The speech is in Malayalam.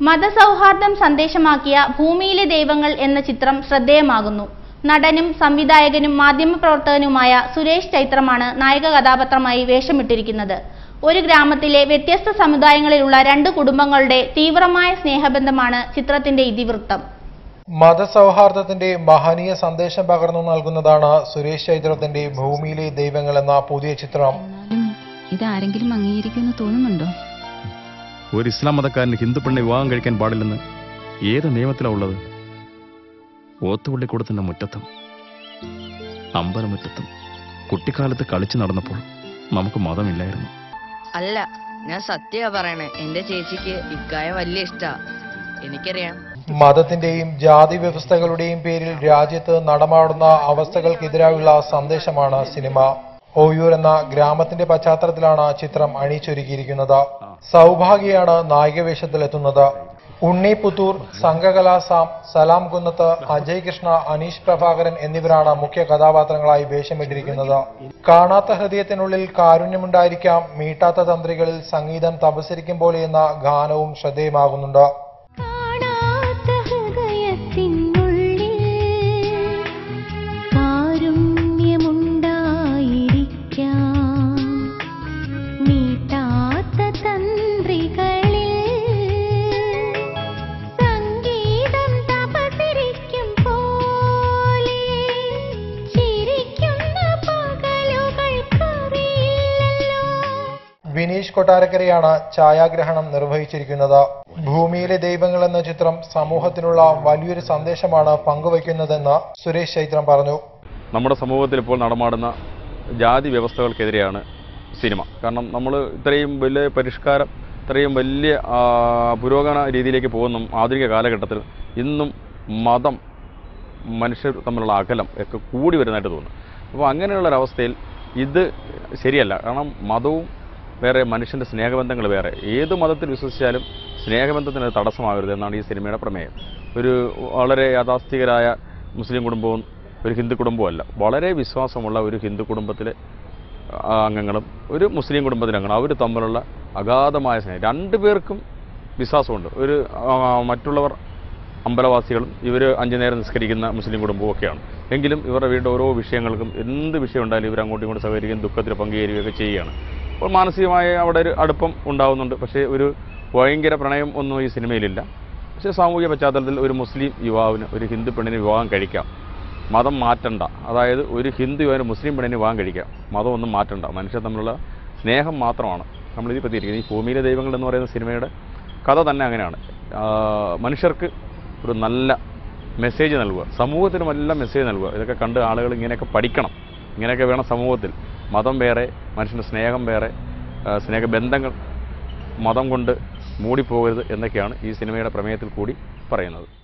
മതസൗഹാർദ്ദം സന്ദേശമാക്കിയ ഭൂമിയിലെ ദൈവങ്ങൾ എന്ന ചിത്രം ശ്രദ്ധേയമാകുന്നു നടനും സംവിധായകനും മാധ്യമപ്രവർത്തകനുമായ സുരേഷ് ചൈത്രമാണ് നായക കഥാപാത്രമായി വേഷമിട്ടിരിക്കുന്നത് ഒരു ഗ്രാമത്തിലെ വ്യത്യസ്ത സമുദായങ്ങളിലുള്ള രണ്ട് കുടുംബങ്ങളുടെ തീവ്രമായ സ്നേഹബന്ധമാണ് ചിത്രത്തിന്റെ ഇതിവൃത്തം മതസൗഹാർദ്ദത്തിന്റെ മഹനീയ സന്ദേശം പകർന്നു നൽകുന്നതാണ് സുരേഷ് ചൈത്രത്തിന്റെ ഭൂമിയിലെ ദൈവങ്ങൾ എന്ന പുതിയ ചിത്രം എന്നാലും ഇതാരെങ്കിലും അംഗീകരിക്കുമെന്ന് തോന്നുന്നുണ്ടോ ഒരു ഇസ്ലാം മതക്കാരന് ഹിന്ദു പെണ്ണെ വിവാഹം കഴിക്കാൻ പാടില്ലെന്ന് ഏത് നിയമത്തിലാണ് ഉള്ളത് ഓത്തുപള്ളിക്കൂടത്തിന്റെ മുറ്റത്തും അമ്പലമുറ്റത്തും കുട്ടിക്കാലത്ത് കളിച്ചു നടന്നപ്പോൾ നമുക്ക് മതമില്ലായിരുന്നു അല്ല ഞാൻ സത്യ പറയണേ എന്റെ ചേച്ചിക്ക് ഇക്കായ വലിയ ഇഷ്ടാ എനിക്കറിയാം മതത്തിന്റെയും ജാതി വ്യവസ്ഥകളുടെയും പേരിൽ രാജ്യത്ത് നടമാടുന്ന അവസ്ഥകൾക്കെതിരായുള്ള സന്ദേശമാണ് സിനിമ ഓയൂർ എന്ന ഗ്രാമത്തിന്റെ പശ്ചാത്തലത്തിലാണ് ചിത്രം അണിയിച്ചൊരുക്കിയിരിക്കുന്നത് സൗഭാഗ്യയാണ് നായികവേഷത്തിലെത്തുന്നത് ഉണ്ണി പുത്തൂർ സംഘകലാസാം സലാം കുന്നത്ത് അജയ് കൃഷ്ണ അനീഷ് പ്രഭാകരൻ എന്നിവരാണ് മുഖ്യ കഥാപാത്രങ്ങളായി വേഷമിട്ടിരിക്കുന്നത് കാണാത്ത ഹൃദയത്തിനുള്ളിൽ കാരുണ്യമുണ്ടായിരിക്കാം മീട്ടാത്ത തന്ത്രികളിൽ സംഗീതം തപസരിക്കും പോലെ എന്ന ഗാനവും ശ്രദ്ധേയമാകുന്നുണ്ട് കാണാത്ത ഹൃദയത്തിനുള്ളിൽ കാരുണ്യമുണ്ടായിരിക്കാം മീട്ടാത്ത തന്ത്രികളിൽ സംഗീതം തപസരിക്കും പോലെ ചിരിക്കുന്ന പകലുകൾക്കറിയില്ലല്ലോ വിനീഷ് കൊട്ടാരക്കരയാണ് ഛായാഗ്രഹണം നിർവഹിച്ചിരിക്കുന്നത് ഭൂമിയിലെ ദൈവങ്ങൾ എന്ന ചിത്രം സമൂഹത്തിനുള്ള വലിയൊരു സന്ദേശമാണ് പങ്കുവയ്ക്കുന്നതെന്ന് സുരേഷ് ചൈത്രം പറഞ്ഞു നമ്മുടെ സമൂഹത്തിൽ ഇപ്പോൾ നടമാടുന്ന ജാതി വ്യവസ്ഥകൾക്കെതിരെയാണ് സിനിമ കാരണം നമ്മൾ ഇത്രയും വലിയ പരിഷ്കാരം ഇത്രയും വലിയ ആ, പുരോഗമന രീതിയിലേക്ക് പോകുന്ന ആധുനിക കാലഘട്ടത്തിൽ ഇന്നും മതം മനുഷ്യർ തമ്മിലുള്ള അകലം ഒക്കെ കൂടി വരുന്നതായിട്ട് തോന്നുന്നു അപ്പോൾ അങ്ങനെയുള്ളൊരവസ്ഥയിൽ ഇത് ശരിയല്ല കാരണം മതവും വേറെ മനുഷ്യൻ്റെ സ്നേഹബന്ധങ്ങൾ വേറെ ഏത് മതത്തിൽ വിശ്വസിച്ചാലും സ്നേഹബന്ധത്തിന് അത് തടസ്സമാകരുത് എന്നാണ് ഈ സിനിമയുടെ പ്രമേയം ഒരു വളരെ യാഥാസ്ഥികരായ മുസ്ലിം കുടുംബവും ഒരു ഹിന്ദു കുടുംബവും അല്ല വളരെ വിശ്വാസമുള്ള ഒരു ഹിന്ദു കുടുംബത്തിലെ ആ, അംഗങ്ങളും ഒരു മുസ്ലിം കുടുംബത്തിലെ അംഗങ്ങളും അവർ തമ്മിലുള്ള അഗാധമായ സ്നേഹം രണ്ടു പേർക്കും വിശ്വാസമുണ്ട് ഒരു ആ, മറ്റുള്ളവർ അമ്പലവാസികളും ഇവർ അഞ്ചു നേരം നിസ്കരിക്കുന്ന മുസ്ലിം കുടുംബവും ഒക്കെയാണ് എങ്കിലും ഇവരുടെ വീട്ടിൽ ഓരോ വിഷയങ്ങൾക്കും എന്ത് വിഷയം ഉണ്ടായാലും ഇവർ അങ്ങോട്ടും ഇങ്ങോട്ടും സഹകരിക്കുകയും ദുഃഖത്തിൽ പങ്കുചേരുകയൊക്കെ ചെയ്യുകയാണ് അപ്പോൾ മാനസികമായ അവിടെ ഒരു അടുപ്പം ഉണ്ടാവുന്നുണ്ട് പക്ഷേ ഒരു ഭയങ്കര പ്രണയം ഒന്നും ഈ സിനിമയിലില്ല പക്ഷേ സാമൂഹിക പശ്ചാത്തലത്തിൽ ഒരു മുസ്ലിം യുവാവിന് ഒരു ഹിന്ദു പെണ്ണിന് വിവാഹം കഴിക്കാം മതം മാറ്റണ്ട അതായത് ഒരു ഹിന്ദു യുവാവിന് മുസ്ലിം പെണ്ണിന് വിവാഹം കഴിക്കാം മതം ഒന്നും മാറ്റണ്ട മനുഷ്യർ തമ്മിലുള്ള സ്നേഹം മാത്രമാണ് നമ്മളിതിൽ പറ്റിയിരിക്കുന്നത് ഈ ഭൂമിയിലെ ദൈവങ്ങൾ എന്ന് പറയുന്ന സിനിമയുടെ കഥ തന്നെ അങ്ങനെയാണ് ആ, മനുഷ്യർക്ക് ഒരു നല്ല മെസ്സേജ് നൽകുക സമൂഹത്തിന് നല്ല മെസ്സേജ് നൽകുക ഇതൊക്കെ കണ്ട് ആളുകൾ ഇങ്ങനെയൊക്കെ പഠിക്കണം ഇങ്ങനെയൊക്കെ വേണം സമൂഹത്തിൽ മതം വേറെ മനുഷ്യൻ്റെ സ്നേഹം വേറെ ആ, സ്നേഹബന്ധങ്ങൾ മതം കൊണ്ട് മൂടിപ്പോകരുത് എന്നൊക്കെയാണ് ഈ സിനിമയുടെ പ്രമേയത്തിൽ കൂടി പറയുന്നത്